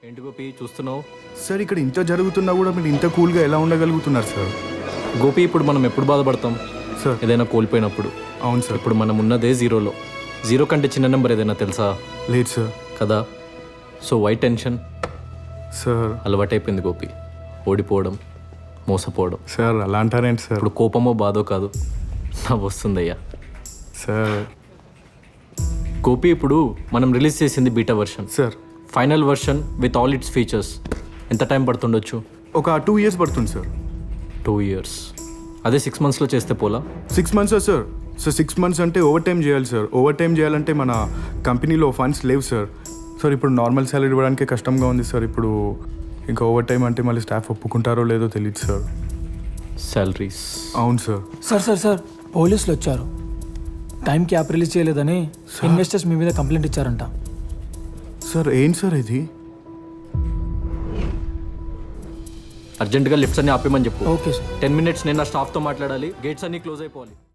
ఏంటి గోపి చూస్తున్నావు సార్ ఇక్కడ ఇంత జరుగుతున్నా కూడా మీరు ఇంత కూల్గా ఎలా ఉండగలుగుతున్నారు సార్ గోపి ఇప్పుడు మనం ఎప్పుడు బాధపడతాం సార్ ఏదైనా కోల్పోయినప్పుడు అవును సార్ ఇప్పుడు మనం ఉన్నదే జీరోలో జీరో కంటే చిన్న నెంబర్ ఏదైనా తెలుసా లేదు సార్ కదా సో వై టెన్షన్ సార్ అలవాటైపోయింది గోపి ఓడిపోవడం మోసపోవడం సార్ అలా అంటారేంటి సార్ ఇప్పుడు కోపమో బాధో కాదు నవ్వు వస్తుందయ్యా సార్ గోపి ఇప్పుడు మనం రిలీజ్ చేసింది beta version sir final version with all its features ఎంత టైం పడుతుండొచ్చు ఒక టూ ఇయర్స్ పడుతుంది సార్ టూ ఇయర్స్ అదే సిక్స్ మంత్స్లో చేస్తే పోలా six months sir sir six months అంటే ఓవర్ టైం చేయాలి సార్ ఓవర్ టైం చేయాలంటే మన కంపెనీలో ఫండ్స్ లేవు సార్ సార్ ఇప్పుడు నార్మల్ సాలరీ ఇవ్వడానికే కష్టంగా ఉంది సార్ ఇప్పుడు ఇంకా ఓవర్ టైం అంటే మళ్ళీ స్టాఫ్ ఒప్పుకుంటారో లేదో తెలియదు సార్ శాలరీస్ అవును సార్ సార్ సార్ సార్ పోలీసులు వచ్చారు టైంకి యాప్ రిలీజ్ చేయలేదని ఇన్వెస్టర్స్ మీ మీద కంప్లైంట్ ఇచ్చారంట సార్ ఏంటి సార్ ఇది అర్జెంటుగా లిఫ్ట్స్ అన్ని ఆపేమని చెప్పు ఓకే సార్ టెన్ మినిట్స్ నేను నా స్టాఫ్తో మాట్లాడాలి గేట్స్ అన్ని క్లోజ్ అయిపోవాలి